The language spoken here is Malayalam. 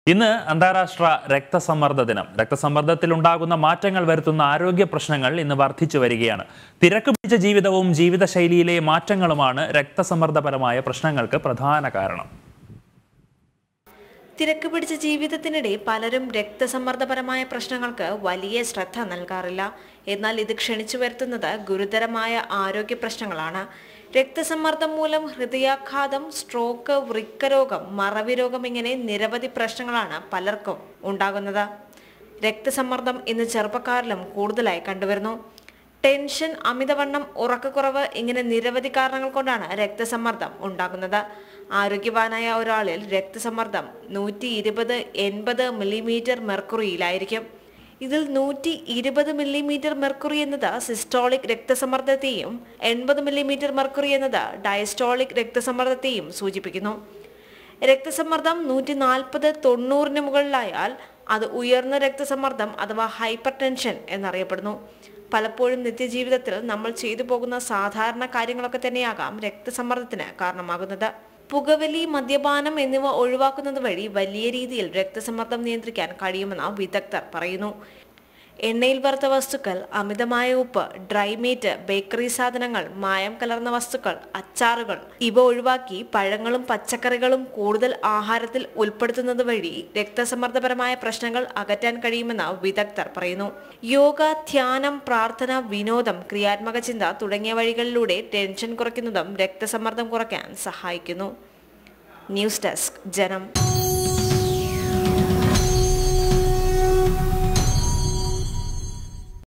ഇന്ന് അന്താരാഷ്ട്ര രക്തസമ്മർദ്ദ ദിനം രക്തസമ്മർദ്ദത്തിൽ ഉണ്ടാകുന്ന മാറ്റങ്ങൾ വരുത്തുന്ന ആരോഗ്യ പ്രശ്നങ്ങൾ ഇന്ന് വർദ്ധിച്ചു വരികയാണ് തിരക്ക് പിടിച്ച ജീവിതവും ജീവിതശൈലിയിലെ മാറ്റങ്ങളുമാണ് രക്തസമ്മർദ്ദപരമായ പ്രശ്നങ്ങൾക്ക് പ്രധാന കാരണം തിരക്ക് പിടിച്ച ജീവിതത്തിനിടെ പലരും രക്തസമ്മർദ്ദപരമായ പ്രശ്നങ്ങൾക്ക് വലിയ ശ്രദ്ധ നൽകാറില്ല എന്നാൽ ഇത് ക്ഷണിച്ചു വരുത്തുന്നത് ഗുരുതരമായ ആരോഗ്യ പ്രശ്നങ്ങളാണ് രക്തസമ്മർദ്ദം മൂലം ഹൃദയാഘാതം സ്ട്രോക്ക് വൃക്കരോഗം മറവി രോഗം ഇങ്ങനെ നിരവധി പ്രശ്നങ്ങളാണ് പലർക്കും ഉണ്ടാകുന്നത് രക്തസമ്മർദ്ദം ഇന്ന് ചെറുപ്പക്കാരിലും കൂടുതലായി കണ്ടുവരുന്നു ടെൻഷൻ അമിതവണ്ണം ഉറക്കക്കുറവ് ഇങ്ങനെ നിരവധി കാരണങ്ങൾ കൊണ്ടാണ് രക്തസമ്മർദ്ദം ഉണ്ടാകുന്നത് ആരോഗ്യവാനായ ഒരാളിൽ രക്തസമ്മർദ്ദം നൂറ്റി ഇരുപത് എൺപത് മില്ലിമീറ്റർ മെർക്കുറിയിലായിരിക്കും ഇതിൽ നൂറ്റി ഇരുപത് മില്ലിമീറ്റർ മെർക്കുറി എന്നത് സിസ്റ്റോളിക് രക്തസമ്മർദ്ദത്തെയും എൺപത് മില്ലിമീറ്റർ മെർക്കുറി എന്നത് ഡയസ്റ്റോളിക് രക്തസമ്മർദ്ദത്തെയും സൂചിപ്പിക്കുന്നു രക്തസമ്മർദ്ദം നൂറ്റി നാൽപ്പത് തൊണ്ണൂറിന് മുകളിലായാൽ അത് ഉയർന്ന രക്തസമ്മർദ്ദം അഥവാ ഹൈപ്പർ ടെൻഷൻ എന്നറിയപ്പെടുന്നു പലപ്പോഴും നിത്യജീവിതത്തിൽ നമ്മൾ ചെയ്തു പോകുന്ന സാധാരണ കാര്യങ്ങളൊക്കെ തന്നെയാകാം രക്തസമ്മർദ്ദത്തിന് കാരണമാകുന്നത് പുകവലി മദ്യപാനം എന്നിവ ഒഴിവാക്കുന്നത് വഴി വലിയ രീതിയിൽ രക്തസമ്മർദ്ദം നിയന്ത്രിക്കാൻ കഴിയുമെന്ന് വിദഗ്ധർ പറയുന്നു എണ്ണയിൽ വറുത്ത വസ്തുക്കൾ അമിതമായ ഉപ്പ് ഡ്രൈ മീറ്റ് ബേക്കറി സാധനങ്ങൾ മായം കലർന്ന വസ്തുക്കൾ അച്ചാറുകൾ ഇവ ഒഴിവാക്കി പഴങ്ങളും പച്ചക്കറികളും കൂടുതൽ ആഹാരത്തിൽ ഉൾപ്പെടുത്തുന്നത് വഴി രക്തസമ്മർദ്ദപരമായ പ്രശ്നങ്ങൾ അകറ്റാൻ കഴിയുമെന്ന് വിദഗ്ധർ പറയുന്നു യോഗ ധ്യാനം പ്രാർത്ഥന വിനോദം ക്രിയാത്മക ചിന്ത തുടങ്ങിയ വഴികളിലൂടെ ടെൻഷൻ കുറയ്ക്കുന്നതും രക്തസമ്മർദ്ദം കുറയ്ക്കാൻ സഹായിക്കുന്നു ന്യൂസ് ഡെസ്ക് ജനം